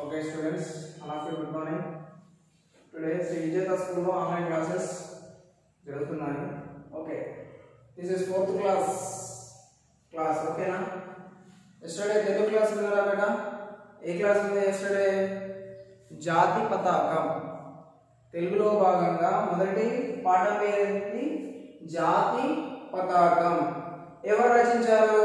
Okay, students, all of you good morning. Today, Sri Vijeta స్కూల్లో online classes జరుగుతున్నాయి okay this is fourth class class ఓకేనా yesterday Telugu class విన్నారా బేటా ఏ class ఉంది yesterday జాతి పతాకం తెలుగులో భాగంగా మొదటి పాఠం ఏంటి జాతి పతాకం ఎవరు రచించారు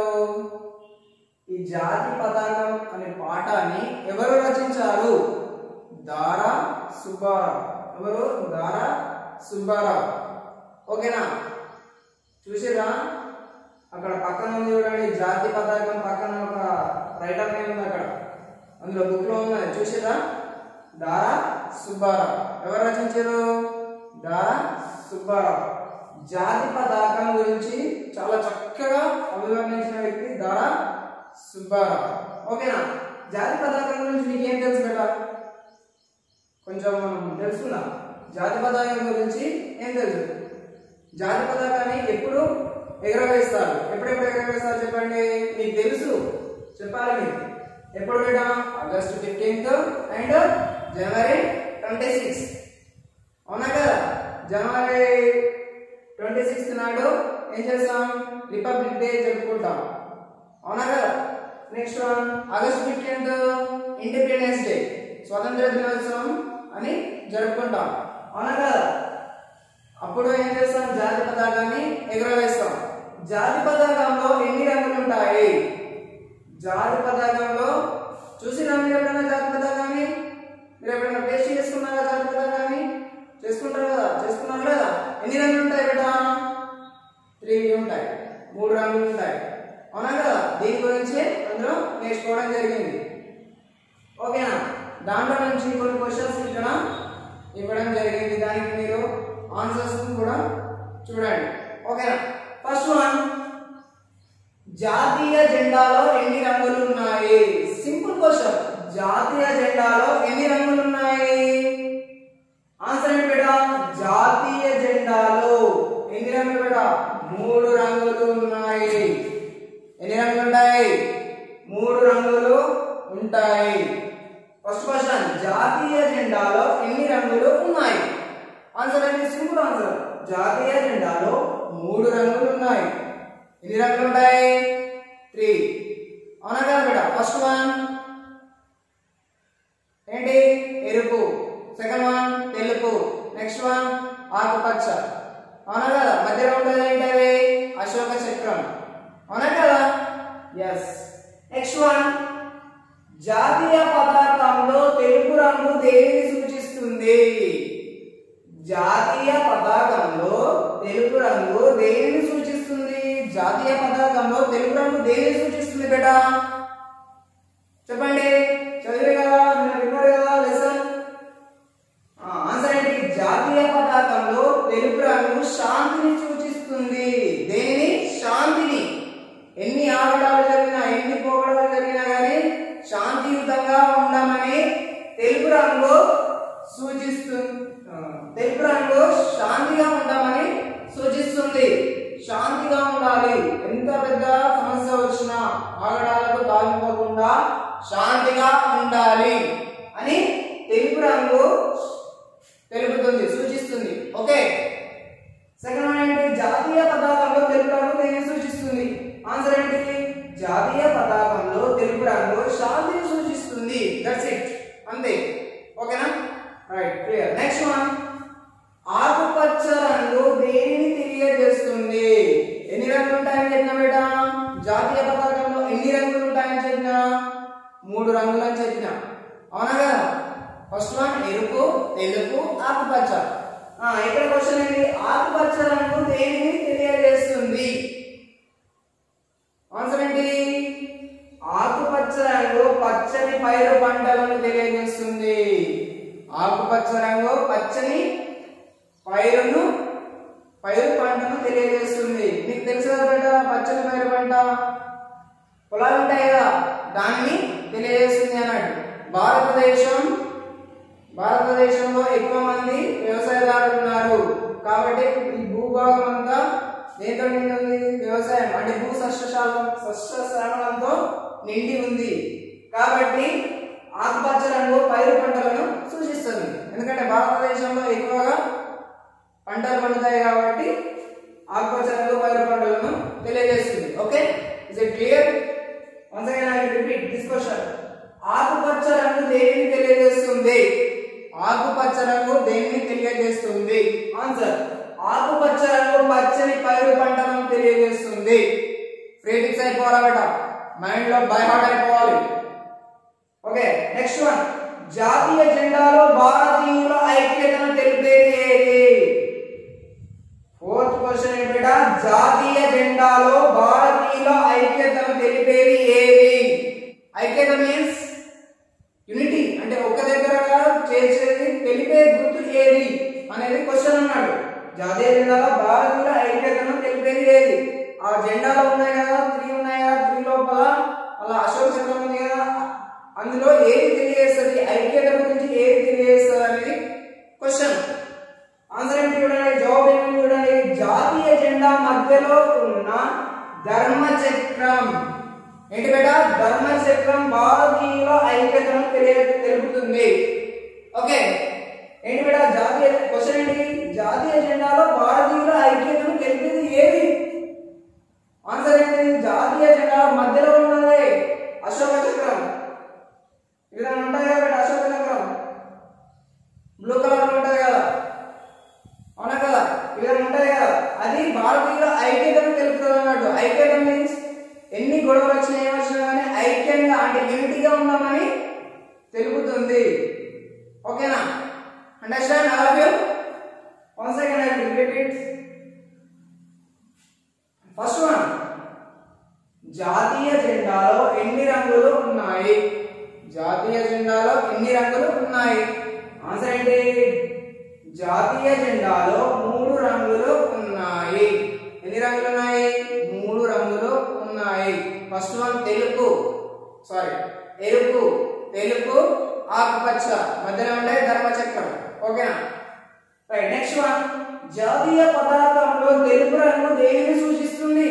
ఈ జాతి పతాకం అనే పాఠాన్ని ఎవరు రచించారు దారా సుబ్బారావు ఎవరు దారా సుబ్బారావు ఓకేనా చూసిరా అక్కడ పక్కన ఉంది చూడండి జాతి పతాకం పక్కన ఒక రైటర్ నేమ్ ఉంది అక్కడ అందులో బుక్ లో ఉన్నది చూసిరా దారా సుబ్బారావు ఎవరు రచించారు దారా సుబ్బారావు జాతి పతాకం గురించి చాలా చక్కగా అభివర్ణించిన వ్యక్తి దారా సుబ్బారావు ఓకేనా జాతి పతాకం గురించి నీకేం తెలుసు బేటా కొంచెం మనం తెలుసుకుందాం జాతి పతాకం గురించి ఏం తెలుసు జాతి పతాకాన్ని ఎప్పుడు ఎగరవేస్తారు ఎప్పుడెప్పుడు ఎగరవేస్తారు చెప్పండి మీకు తెలుసు చెప్పాలి మీకు ఎప్పుడు బేటా August fifteenth and January twenty six అవునా కదా జనవరి ట్వంటీ సిక్స్త్ నాడు ఏం చేస్తాం రిపబ్లిక్ డే జరుపుకుంటాం అవునా కదా next one August fifteenth Independence Day స్వతంత్ర దినోత్సవం అని జరుపుకుంటాం అవునా కదా అప్పుడు ఏం చేస్తాం జాతి పతాకాన్ని ఎగురవేస్తాం జాతి పతాకంలో ఎన్ని రంగులు ఉంటాయి జాతి పతాకంలో చూసినా మీరు ఎప్పుడైనా జాతి పతాకాన్ని మీరు ఎప్పుడైనా టేస్ట్ చేసుకున్నారా జాతి పతాకాన్ని చేసుకుంటారు కదా చేసుకున్నారు లేదా ఎన్ని రంగులు ఉంటాయి బేటా త్రీ ఉంటాయి మూడు రంగులు ఉంటాయి అవునా కదా దీని గురించి అందులో నేర్చుకోవడం జరిగింది ఓకేనా దాంట్లో నుంచి కొన్ని క్వశ్చన్స్ ఇక్కడ ఇవ్వడం జరిగింది దానికి మీరు ఆన్సర్స్ కూడా చూడండి ఓకేనా ఫస్ట్ వన్ జాతీయ జెండాలో ఎన్ని రంగులు ఉన్నాయి సింపుల్ క్వశ్చన్ జాతీయ జెండాలో ఎన్ని రంగులు ఉన్నాయి ఆన్సర్ ఏంటి బేటా జాతీయ జెండాలో ఎన్ని రంగులు బేటా మూడు రంగులు ఉన్నాయి ఎన్ని రంగులు ఉంటాయి మూడు రంగులు ఉంటాయి ఫస్ట్ క్వశ్చన్ జాతీయ జెండాలో ఎన్ని రంగులు ఉన్నాయి ఆన్సర్ అనేది సింపుల్ ఆన్సర్ జాతీయ జెండాలో మూడు రంగులు ఉన్నాయి ఎన్ని రంగులు ఉంటాయి త్రీ అవునా కదా బేటా ఫస్ట్ వన్ ఏంటి ఎరుపు సెకండ్ వన్ తెలుపు నెక్స్ట్ వన్ ఆకుపచ్చ అవునా కదా మధ్యలో ఉండేది ఏంటది అశోక చక్రం అవునా కదా ఎస్ నెక్స్ట్ వన్ జాతీయ పతాకంలో తెలుపు రంగు దేనిని సూచిస్తుంది జాతీయ పతాకంలో తెలుపు రంగు దేనిని సూచిస్తుంది జాతీయ పతాకంలో తెలుపు రంగు దేనిని సూచిస్తుంది బేటా చెప్పండి చదివే కదా మీరు విన్నారు కదా లెసన్ ఆన్సర్ ఏంటి జాతీయ పతాకంలో తెలుపు రంగు శాంతిని సూచిస్తుంది దేనిని శాంతిని ఎన్ని ఆగడాలు జరిగినా ఎన్ని పోగడాలు జరిగినా కానీ శాంతియుతంగా ఉండమని తెలుపు రంగు సూచిస్తుంది తెలుపు రంగు శాంతిగా ఉండమని సూచిస్తుంది శాంతిగా ఉండాలి ఎంత పెద్ద సమస్య వచ్చినా ఆగడాలకు తాగిపోకుండా శాంతిగా ఉండాలి అని తెలుపు రంగు తెలుపుతుంది సూచిస్తుంది ఓకే సెకండ్ వన్ ఏంటి జాతీయ పతాకంలో తెలుపు రంగు దేన్ని సూచిస్తుంది ఆన్సర్ ఏంటి జాతీయ పతాకంలో తెలుపు రంగు శాంతిని సూచిస్తుంది దట్స్ ఇట్ అంతే ఓకేనా రైట్ క్లియర్ నెక్స్ట్ వన్ ఆకుపచ్చ రంగు దేనిని తెలియజేస్తుంది ఎన్ని రంగులు ఉంటాయని చెప్పిన బేట జాతీయ పతాకంలో ఎన్ని రంగులు ఉంటాయని చెప్పిన మూడు రంగులు అని చెప్పిన అవునా కదా ఫస్ట్ వన్ ఎరుపు తెలుపు ఆకుపచ్చ ఆ, ఇక్కడ క్వశ్చన్ ఏంటి ఆకుపచ్చ రంగు దేనిని తెలియజేస్తుంది ఆన్సర్ ఏంటి ఆకుపచ్చ రంగు పచ్చని పైరు పంటలను తెలియజేస్తుంది ఆకుపచ్చ రంగు పచ్చని పైరును పైరు పంటను తెలియజేస్తుంది మీకు తెలుసు కదా బిడ్డ పచ్చని పైరు పంట పొలాలు ఉంటాయి కదా దాన్ని తెలియజేస్తుంది అన్నట్టు భారతదేశం భారతదేశంలో ఎక్కువ మంది వ్యవసాయదారులు ఉన్నారు కాబట్టి ఈ భూభాగం అంతా దేంతో నిండి ఉంది వ్యవసాయం అంటే భూ సస్యశాలం సస్యశ్యామలంతో నిండి ఉంది కాబట్టి ఆకుపచ్చ రంగు పైరు పంటలను సూచిస్తుంది ఎందుకంటే భారతదేశంలో ఎక్కువగా పంటలు పండుతాయి కాబట్టి ఆకుపచ్చ రంగు పైరు పంటలను తెలియజేస్తుంది okay is it clear once again I repeat this question ఆకుపచ్చ రంగు దేనిని తెలియజేస్తుంది ఆకుపచ్చ రంగు దేనిని తెలియజేస్తుంది ఆన్సర్ ఆకుపచ్చ రంగు పచ్చని పైరు పంటలను తెలియజేస్తుంది ఫ్రీటిక్స్ అయిపోవాలా బేట మైండ్ లో బై హార్ట్ అయిపోవాలి ఓకే నెక్స్ట్ వన్ జాతీయ జెండాలో భారతీయుల ఐక్యతను తెలిపేది ఏది ఫోర్త్ క్వశ్చన్ ఏంటంటే జాతీయ జెండాలో భారతీయుల ఐక్యతను తెలిపేది ఏది ఐక్యత మీన్స్ యూనిటీ అంటే ఒక్క దగ్గరగా చేసేది తెలిపే గుర్తు ఏది అనేది క్వశ్చన్ అన్నాడు జాతీయ జెండాలో భారతీయుల ఐక్యతను తెలిపేది ఏది ఆ జెండాలో ఉన్నాయి కదా త్రీ ఉన్నాయి కదా త్రీ లోపల అలా అశోక చక్రం ఉంది కదా అందులో ఏది తెలియజేస్తుంది ఐక్యత గురించి ఏది తెలియజేస్తుంది అనేది క్వశ్చన్ ఆన్సర్ ఏంటి చూడండి జవాబు ఏంటి చూడండి జాతీయ జెండా మధ్యలో ఉన్న ధర్మ చక్రం ఏంటి బేట ధర్మ చక్రం భారతీయుల ఐక్యతను తెలియ తెలుపుతుంది ఓకే ఏంటి బేట జాతీయ క్వశ్చన్ ఏంటి జాతీయ జెండాలో భారతీయుల ఐక్యతను తెలిపేది ఏది ఆన్సర్ ఏంటి జాతీయ జెండా మధ్యలో ఉన్నది అశోక చక్రం ఈ విధంగా ఉంటాయి కదా బేట అశోక చక్రం బ్లూ కలర్ ఉంటుంది కదా అవునా కదా ఈ విధంగా ఉంటాయి కదా అది భారతీయుల ఐక్యతను తెలుపుతుంది అన్నట్టు ఐక్యత మీన్స్ ఎన్ని గొడవలు వచ్చినా ఏం వచ్చినా కానీ ఐక్యంగా అంటే యూనిటీగా ఉన్నామని తెలుపుతుంది ఓకేనా understand all of you one second I repeat it first one జాతీయ జెండాలో ఎన్ని రంగులు ఉన్నాయి జాతీయ జెండాలో ఎన్ని రంగులు ఉన్నాయి ఆన్సర్ ఏంటి జాతీయ జెండాలో మూడు రంగులు ఉన్నాయి ఎన్ని రంగులు ఉన్నాయి మూడు రంగులు ఉన్నాయి ఫస్ట్ వన్ తెలుపు సారీ ఎరుపు తెలుపు ఆకుపచ్చ మధ్యలో ఉండే ధర్మచక్రం ఓకేనా రైట్ నెక్స్ట్ వన్ జాతీయ పతాకంలో తెలుపు రంగు దేనిని సూచిస్తుంది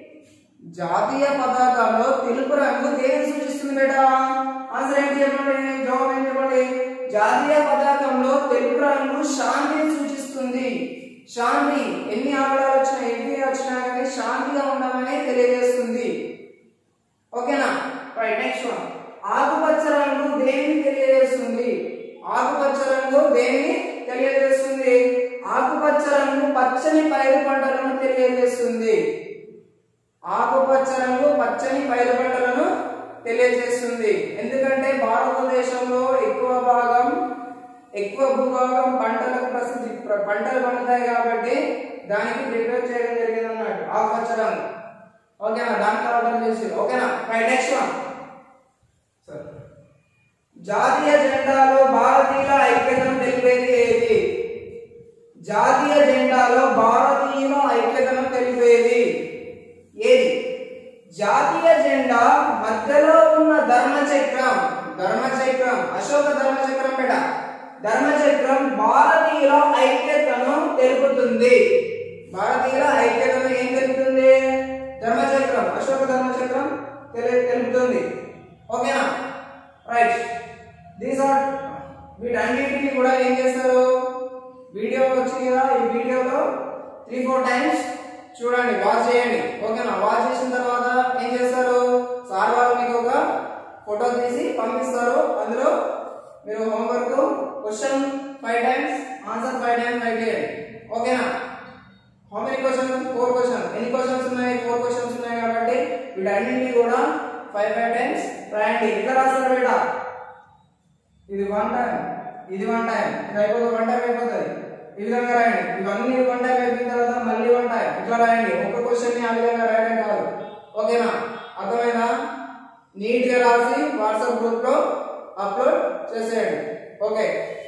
జాతీయ పతాకంలో తెలుపు రంగు దేనిని సూచిస్తుంది బేటా ఆన్సర్ ఏంటి చెప్పండి జవాబు ఏంటి చెప్పండి జాతీయ పతాకంలో తెలుపు రంగు శాంతిని సూచిస్తుంది శాంతి ఎన్ని ఆవిడాలు వచ్చినా ఎన్ని వచ్చినా కానీ శాంతిగా ఉండమని తెలియజేస్తుంది ఓకేనా రైట్ నెక్స్ట్ వన్ ఆకుపచ్చ రంగు దేనిని తెలియజేస్తుంది ఆకుపచ్చ రంగు దేనిని తెలియజేస్తుంది ఆకుపచ్చ రంగు పచ్చని పైరు పంటలను తెలియజేస్తుంది ఆకుపచ్చ రంగు పచ్చని పైరు పంటలను తెలియజేస్తుంది ఎందుకంటే భారతదేశంలో ఎక్కువ భాగం ఎక్కువ భూభాగం పంటలకు ప్రసిద్ధి ప్ర- పంటలు పండుతాయి కాబట్టి దానికి ప్రిపేర్ చేయడం జరిగింది అన్నట్టు ఆకుపచ్చ రంగు ఓకేనా దానికి అర్థం చేసి ఓకేనా రైట్ నెక్స్ట్ వన్ సరే జాతీయ జెండాలో భారతీయుల ఐక్యతను తెలిపేది ఏది జాతీయ జెండాలో భారతీయుల ఐక్యతను తెలిపేది ఏది జాతీయ జెండా మధ్యలో ఉన్న ధర్మచక్రం ధర్మచక్రం అశోక ధర్మచక్రం బిడ్డ ధర్మచక్రం భారతీయుల ఐక్యతను తెలుపుతుంది భారతీయుల ఐక్యతను ఏం తెలుపుతుంది ధర్మచక్రం అశోక ధర్మచక్రం తెలి తెలుపుతుంది ఓకేనా రైట్ దీస్ ఆర్ వీటన్నిటిని కూడా ఏం చేస్తారు వీడియో వచ్చింది కదా ఈ వీడియోలో త్రీ ఫోర్ టైమ్స్ చూడండి వాచ్ చేయండి ఓకేనా వాచ్ చేసిన తర్వాత ఏం చేస్తారు సార్ వాళ్ళు మీకు ఒక ఫోటో తీసి పంపిస్తారు అందులో మీరు homework question five times answer five times write చేయండి ఓకేనా how many questions four question ఎన్ని క్వశ్చన్స్ ఉన్నాయి ఫోర్ క్వశ్చన్స్ ఉన్నాయి కాబట్టి వీటన్నింటినీ కూడా ఫైవ్ ఫైవ్ టైమ్స్ రాయండి ఎట్లా రాస్తారు బేట ఇది వన్ టైం ఇది వన్ టైం ఇది అయిపోతుంది వన్ టైం అయిపోతుంది ఈ విధంగా రాయండి ఇవన్నీ వన్ టైం అయిపోయిన తర్వాత మళ్ళీ వన్ టైం ఇట్లా రాయండి ఒక్క క్వశ్చన్ ని ఆ విధంగా రాయడం కాదు ఓకేనా అర్థమైందా నీట్ గా రాసి వాట్సాప్ గ్రూప్ లో అప్లోడ్ చేసేయండి ఓకే